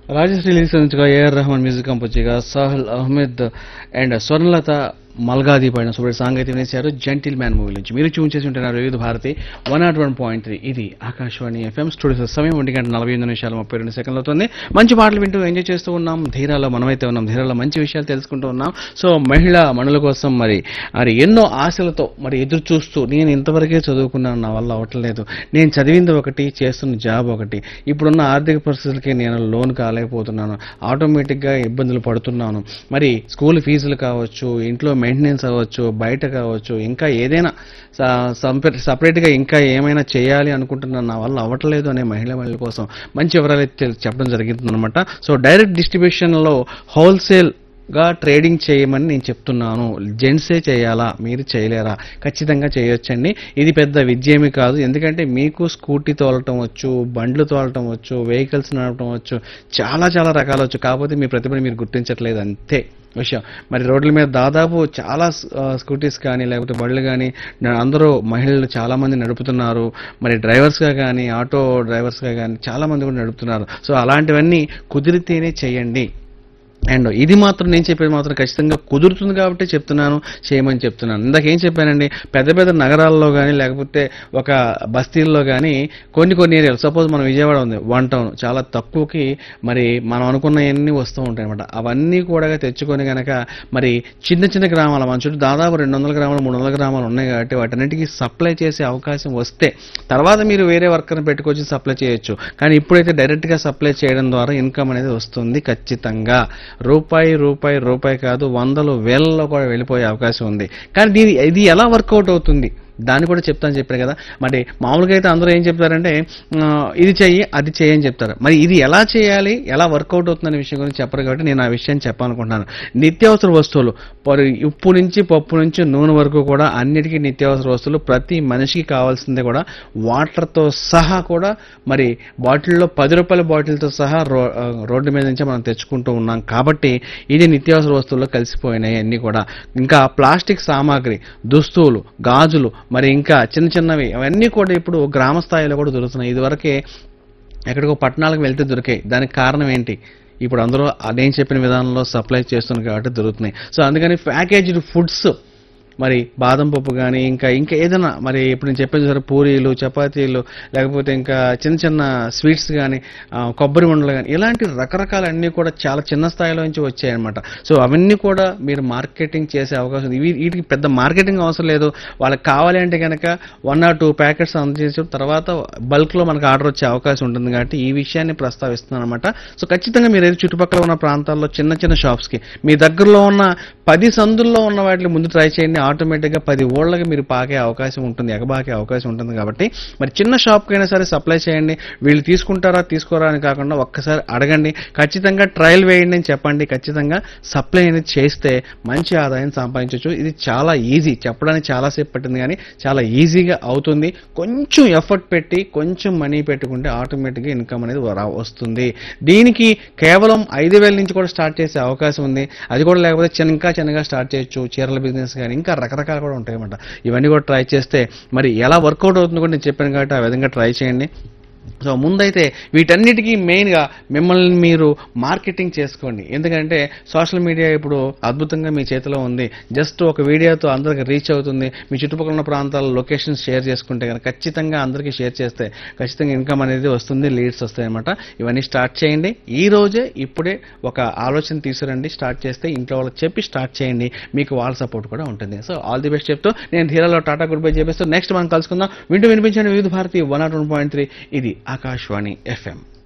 Rajshri lyrics అందించగా A R Rahman music compose చేయగా Sahal Ahmad and Swarnalatha Malgudi పైన సూపర్ సాంగ్ అయితే వినేశారు జెంటిల్ మ్యాన్ మూవీ నుంచి మీరు చూన్ చేసి ఉంటున్నారు వివిధ Bharati one nought one point three ఇది ఆకాశవాణి ఎఫ్ఎం స్టూడియో సమయం ఒంటి గంట నలభై ఎనిమిది నిమిషాలు ముప్పై రెండు సెకండ్లు అవుతుంది మంచి పాటలు వింటూ ఎంజాయ్ చేస్తూ ఉన్నాం ధీరాలో మనమైతే ఉన్నాం ధీరాలో మంచి విషయాలు తెలుసుకుంటూ ఉన్నాం సో మహిళా మనుల కోసం మరి మరి ఎన్నో ఆశలతో మరి ఎదురు చూస్తూ నేను ఇంతవరకే చదువుకున్నాను నా వల్ల అవ్వట్లేదు నేను చదివింది ఒకటి చేస్తున్న జాబ్ ఒకటి ఇప్పుడున్న ఆర్థిక పరిస్థితులకి నేను లోన్ కాలేకపోతున్నాను ఆటోమేటిక్గా ఇబ్బందులు పడుతున్నాను మరి స్కూల్ ఫీజులు కావచ్చు ఇంట్లో మెయింటెనెన్స్ అవ్వచ్చు బయట కావచ్చు ఇంకా ఏదైనా సపరేట్గా ఇంకా ఏమైనా చేయాలి అనుకుంటున్నాను నా వల్ల అవ్వట్లేదు అనే మహిళా మహిళల కోసం మంచి వివరాలు అయితే చెప్పడం జరిగిందనమాట సో డైరెక్ట్ డిస్ట్రిబ్యూషన్లో హోల్సేల్ గా ట్రేడింగ్ చేయమని నేను చెప్తున్నాను జెంట్సే చేయాలా మీరు చేయలేరా ఖచ్చితంగా చేయొచ్చండి ఇది పెద్ద విజయమే కాదు ఎందుకంటే మీకు స్కూటీ తోలటం వచ్చు బండ్లు తోలటం వచ్చు వెహికల్స్ నడపడం వచ్చు చాలా చాలా రకాలు వచ్చు కాకపోతే మీ ప్రతిభని మీరు గుర్తించట్లేదు అంతే విషయం మరి రోడ్ల మీద దాదాపు చాలా ఆ, స్కూటీస్ కానీ లేకపోతే బళ్ళు కానీ న- అందరూ మహిళలు చాలా మంది నడుపుతున్నారు మరి డ్రైవర్స్గా కానీ ఆటో డ్రైవర్స్గా కానీ చాలా మంది కూడా నడుపుతున్నారు సో అలాంటివన్నీ కుదిరితేనే చేయండి అండ్ ఇది మాత్రం నేను చెప్పేది మాత్రం ఖచ్చితంగా కుదురుతుంది కాబట్టి చెప్తున్నాను చేయమని చెప్తున్నాను ఇందాక ఏం చెప్పానండి పెద్ద పెద్ద నగరాల్లో కానీ లేకపోతే ఒక బస్తీల్లో కానీ కొన్ని కొన్ని ఏరియాలు సపోజ్ మన విజయవాడ ఉంది వన్ టౌన్ చాలా తక్కువకి మరి మనం అనుకున్నవన్నీ వస్తూ ఉంటాయి అనమాట అవన్నీ కూడా తెచ్చుకొని కనుక మరి చిన్న చిన్న గ్రామాల మన చుట్టూ దాదాపు రెండు వందల గ్రామాలు మూడు వందల గ్రామాలు ఉన్నాయి కాబట్టి వాటన్నిటికీ సప్లై చేసే అవకాశం వస్తే తర్వాత మీరు వేరే వర్కర్ని పెట్టుకొచ్చి సప్లై చేయొచ్చు కానీ ఇప్పుడైతే డైరెక్ట్గా సప్లై చేయడం ద్వారా ఇన్కమ్ అనేది వస్తుంది ఖచ్చితంగా రూపాయి రూపాయి రూపాయి కాదు వందలు వేలలో కూడా వెళ్ళిపోయే అవకాశం ఉంది కానీ దీని ఇది ఎలా వర్కౌట్ అవుతుంది దాన్ని కూడా చెప్తాను చెప్పాను కదా మరి మామూలుగా అయితే అందరూ ఏం చెప్తారంటే ఆ, ఇది చెయ్యి అది చెయ్యి అని చెప్తారు మరి ఇది ఎలా చేయాలి ఎలా వర్కౌట్ అవుతుందనే విషయం గురించి చెప్పరు కాబట్టి నేను ఆ విషయాన్ని చెప్పాలనుకుంటున్నాను నిత్యావసర వస్తువులు మరి ఉప్పు నుంచి పప్పు నుంచి నూనె వరకు కూడా అన్నిటికీ నిత్యావసర వస్తువులు ప్రతి మనిషికి కావాల్సిందే కూడా వాటర్తో సహా కూడా మరి బాటిల్లో పది రూపాయల బాటిల్తో సహా రో ఆ, రోడ్డు మీద నుంచి మనం తెచ్చుకుంటూ ఉన్నాం కాబట్టి ఇది నిత్యావసర వస్తువుల్లో కలిసిపోయినాయి అన్నీ కూడా ఇంకా ప్లాస్టిక్ సామాగ్రి దుస్తువులు గాజులు మరి ఇంకా చిన్న చిన్నవి అవన్నీ కూడా ఇప్పుడు గ్రామ స్థాయిలో కూడా దొరుకుతున్నాయి ఇదివరకే ఎక్కడికో పట్టణాలకు వెళ్తే దొరికాయి దానికి కారణం ఏంటి ఇప్పుడు అందరూ నేను చెప్పిన విధానంలో సప్లై చేస్తున్నారు కాబట్టి దొరుకుతున్నాయి సో అందుకని ప్యాకేజ్డ్ ఫుడ్స్ మరి బాదం పప్పు కానీ ఇంకా ఇంకా ఏదైనా మరి ఇప్పుడు నేను చెప్పేది సరే పూరీలు చపాతీలు లేకపోతే ఇంకా చిన్న చిన్న స్వీట్స్ కానీ ఆ, కొబ్బరి ఉండలు కానీ ఇలాంటి రకరకాలన్నీ కూడా చాలా చిన్న స్థాయిలో నుంచి వచ్చాయన్నమాట సో అవన్నీ కూడా మీరు మార్కెటింగ్ చేసే అవకాశం ఉంది ఇవి వీటికి పెద్ద మార్కెటింగ్ అవసరం లేదు వాళ్ళకి కావాలి అంటే కనుక వన్ ఆర్ టూ ప్యాకెట్స్ అందజేసి తర్వాత బల్క్లో మనకు ఆర్డర్ వచ్చే అవకాశం ఉంటుంది కాబట్టి ఈ విషయాన్ని ప్రస్తావిస్తున్నాను అనమాట సో ఖచ్చితంగా మీరు ఏదో చుట్టుపక్కల ఉన్న ప్రాంతాల్లో చిన్న చిన్న షాప్స్కి మీ దగ్గరలో ఉన్న పది సందుల్లో ఉన్న వాటిని ముందు ట్రై చేయండి ఆటోమేటిక్గా పది ఓళ్ళకి మీరు పాకే అవకాశం ఉంటుంది ఎగబాకే అవకాశం ఉంటుంది కాబట్టి మరి చిన్న షాప్కి అయినా సరే సప్లై చేయండి వీళ్ళు తీసుకుంటారా తీసుకోరా అని కాకుండా ఒక్కసారి అడగండి ఖచ్చితంగా ట్రయల్ వేయండి అని చెప్పండి ఖచ్చితంగా సప్లై అనేది చేస్తే మంచి ఆదాయం సంపాదించవచ్చు ఇది చాలా ఈజీ చెప్పడానికి చాలాసేపు పట్టింది కానీ చాలా ఈజీగా అవుతుంది కొంచెం ఎఫర్ట్ పెట్టి కొంచెం మనీ పెట్టుకుంటే ఆటోమేటిక్గా ఇన్కమ్ అనేది రా- వస్తుంది దీనికి కేవలం ఐదు వేల నుంచి కూడా స్టార్ట్ చేసే అవకాశం ఉంది అది కూడా లేకపోతే చిన్న ఇంకా చిన్నగా స్టార్ట్ చేయొచ్చు చీరల బిజినెస్ కానీ ఇంకా రకరకాలు కూడా ఉంటాయి అన్నమాట ఇవన్నీ కూడా ట్రై చేస్తే మరి ఎలా వర్కౌట్ అవుతుందో కూడా నేను చెప్పాను కాబట్టి ఆ విధంగా ట్రై చేయండి సో ముందైతే వీటన్నిటికీ మెయిన్గా మిమ్మల్ని మీరు మార్కెటింగ్ చేసుకోండి ఎందుకంటే సోషల్ మీడియా ఇప్పుడు అద్భుతంగా మీ చేతిలో ఉంది జస్ట్ ఒక వీడియోతో అందరికి రీచ్ అవుతుంది మీ చుట్టుపక్కల ఉన్న ప్రాంతాల లొకేషన్స్ షేర్ చేసుకుంటే కనుక ఖచ్చితంగా అందరికీ షేర్ చేస్తే ఖచ్చితంగా ఇన్కమ్ అనేది వస్తుంది లీడ్స్ వస్తాయి అనమాట ఇవన్నీ స్టార్ట్ చేయండి ఈ రోజే ఇప్పుడే ఒక ఆలోచన తీసుకురండి స్టార్ట్ చేస్తే ఇంట్లో వాళ్ళకి చెప్పి స్టార్ట్ చేయండి మీకు వాళ్ళ సపోర్ట్ కూడా ఉంటుంది సో ఆల్ ది బెస్ట్ చెప్తూ నేను ధీరాలో టాటా గుడ్ బై చెప్పేస్తూ నెక్స్ట్ మనం కలుసుకుందాం వింటూ వినిపించండి Vividh Bharati one nought one point three ఇది ఆకాశవాణి ఎఫ్ఎం